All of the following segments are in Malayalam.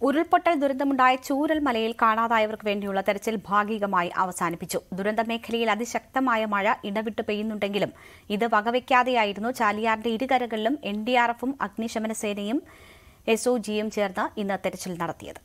ഉരുൾപൊട്ടൽ ദുരന്തമുണ്ടായ ചൂരൽ മലയിൽ കാണാതായവർക്ക് വേണ്ടിയുള്ള തെരച്ചിൽ ഭാഗികമായി അവസാനിപ്പിച്ചു ദുരന്ത മേഖലയിൽ അതിശക്തമായ മഴ ഇടവിട്ട് പെയ്യുന്നുണ്ടെങ്കിലും ഇത് വകവയ്ക്കാതെയായിരുന്നു ചാലിയാറിന്റെ ഇരുകരകളിലും എൻ ഡി ആർ എഫും അഗ്നിശമന സേനയും എസ് ഒ ജിയും ചേർന്ന് ഇന്ന് തെരച്ചിൽ നടത്തിയത്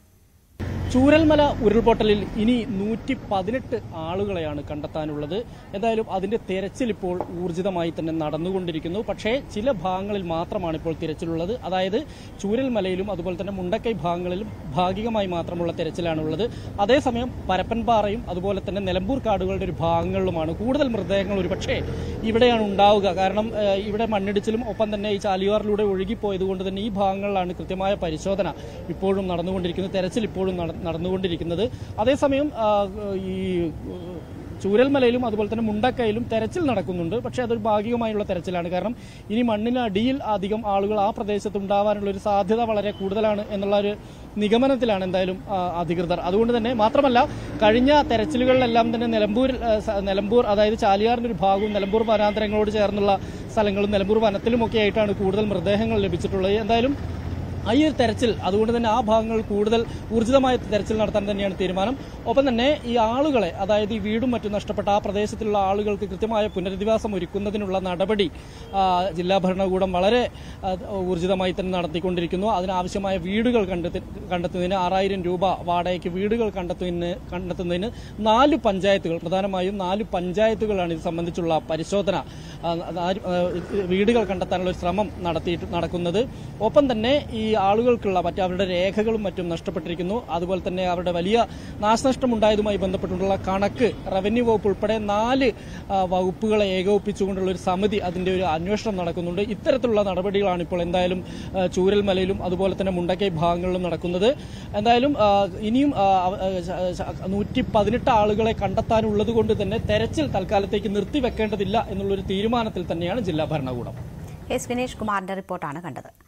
ചൂരൽമല ഉരുൾപൊട്ടലിൽ ഇനി നൂറ്റി പതിനെട്ട് ആളുകളെയാണ് കണ്ടെത്താനുള്ളത് എന്തായാലും അതിന്റെ തെരച്ചിൽ ഇപ്പോൾ ഊർജിതമായി തന്നെ നടന്നുകൊണ്ടിരിക്കുന്നു പക്ഷേ ചില ഭാഗങ്ങളിൽ മാത്രമാണ് ഇപ്പോൾ തിരച്ചിലുള്ളത് അതായത് ചൂരൽമലയിലും അതുപോലെ തന്നെ മുണ്ടക്കൈ ഭാഗങ്ങളിലും ഭാഗികമായി മാത്രമുള്ള തിരച്ചിലാണുള്ളത് അതേസമയം പരപ്പൻപാറയും അതുപോലെ തന്നെ നിലമ്പൂർ കാടുകളുടെ ഒരു ഭാഗങ്ങളിലുമാണ് കൂടുതൽ മൃതദേഹങ്ങൾ ഒരു പക്ഷേ ഇവിടെയാണ് ഉണ്ടാവുക കാരണം ഏഹ്, ഇവിടെ മണ്ണിടിച്ചിലും ഒപ്പം തന്നെ ഈ ചാലിയാറിലൂടെ ഒഴുകിപ്പോയത് കൊണ്ട് തന്നെ ഈ ഭാഗങ്ങളിലാണ് കൃത്യമായ പരിശോധന ഇപ്പോഴും നടന്നുകൊണ്ടിരിക്കുന്നത് തെരച്ചിൽ ഇപ്പോഴും നട- നടന്നുകൊണ്ടിരിക്കുന്നത് അതേസമയം ആ, ഈ ഏഹ്, ചൂരൽമലയിലും അതുപോലെ തന്നെ മുണ്ടക്കയിലും തെരച്ചിൽ നടക്കുന്നുണ്ട് പക്ഷേ അതൊരു ഭാഗികമായുള്ള തെരച്ചിലാണ് കാരണം ഇനി മണ്ണിനടിയിൽ അധികം ആളുകൾ ആ പ്രദേശത്ത് ഉണ്ടാവാനുള്ള ഒരു സാധ്യത വളരെ കൂടുതലാണ് എന്നുള്ള ഒരു നിഗമനത്തിലാണ് എന്തായാലും ആ, അധികൃതർ അതുകൊണ്ട് തന്നെ മാത്രമല്ല കഴിഞ്ഞ തെരച്ചിലുകളിലെല്ലാം തന്നെ നിലമ്പൂർ ആ, സ- നിലമ്പൂർ അതായത് ചാലിയാറിന്റെ ഒരു ഭാഗവും നിലമ്പൂർ വനാന്തരങ്ങളോട് ചേർന്നുള്ള സ്ഥലങ്ങളും നിലമ്പൂർ വനത്തിലുമൊക്കെ ആയിട്ടാണ് കൂടുതൽ മൃതദേഹങ്ങൾ ലഭിച്ചിട്ടുള്ളത് എന്തായാലും ആ ഈ ഒരു തെരച്ചിൽ അതുകൊണ്ട് തന്നെ ആ ഭാഗങ്ങൾ കൂടുതൽ ഊർജിതമായ തെരച്ചിൽ നടത്താൻ തന്നെയാണ് തീരുമാനം ഒപ്പം തന്നെ ഈ ആളുകളെ അതായത് ഈ വീടും മറ്റും നഷ്ടപ്പെട്ട ആ പ്രദേശത്തുള്ള ആളുകൾക്ക് കൃത്യമായ പുനരധിവാസം ഒരുക്കുന്നതിനുള്ള നടപടി ആ, ജില്ലാ ഭരണകൂടം വളരെ ആ, ഊർജിതമായി തന്നെ നടത്തിക്കൊണ്ടിരിക്കുന്നു അതിനാവശ്യമായ വീടുകൾ കണ്ടെത്തി കണ്ടെത്തുന്നതിന് ആറായിരം രൂപ വാടകയ്ക്ക് വീടുകൾ കണ്ടെത്തുന്നതിന് കണ്ടെത്തുന്നതിന് നാല് പഞ്ചായത്തുകൾ പ്രധാനമായും നാല് പഞ്ചായത്തുകളാണ് ഇത് സംബന്ധിച്ചുള്ള പരിശോധന ആ, നാല്, ആ, വീടുകൾ കണ്ടെത്താനുള്ള ഒരു ശ്രമം നടത്തിയിട്ട് നടക്കുന്നത് ഒപ്പം തന്നെ ഈ ആളുകൾക്കുള്ള മറ്റ് അവരുടെ രേഖകളും മറ്റും നഷ്ടപ്പെട്ടിരിക്കുന്നു അതുപോലെ തന്നെ അവരുടെ വലിയ നാശനഷ്ടം ഉണ്ടായതുമായി ബന്ധപ്പെട്ടുള്ള കണക്ക് റവന്യൂ വകുപ്പ് ഉൾപ്പെടെ നാല് ആ, വകുപ്പുകളെ ഏകോപിപ്പിച്ചുകൊണ്ടുള്ള ഒരു സമിതി അതിന്റെ ഒരു അന്വേഷണം നടക്കുന്നുണ്ട് ഇത്തരത്തിലുള്ള നടപടികളാണ് ഇപ്പോൾ എന്തായാലും ആ, ചൂരൽമലയിലും അതുപോലെ തന്നെ മുണ്ടക്കൈ ഭാഗങ്ങളിലും നടക്കുന്നത് എന്തായാലും ആ, ഇനിയും നൂറ്റി പതിനെട്ട് ആളുകളെ കണ്ടെത്താനുള്ളത് കൊണ്ട് തന്നെ തെരച്ചിൽ തൽക്കാലത്തേക്ക് നിർത്തിവെക്കേണ്ടതില്ല എന്നുള്ളൊരു തീരുമാനത്തിൽ തന്നെയാണ് ജില്ലാ ഭരണകൂടം എസ് വിനേഷ് കുമാറിന്റെ റിപ്പോർട്ടാണ് കണ്ടത്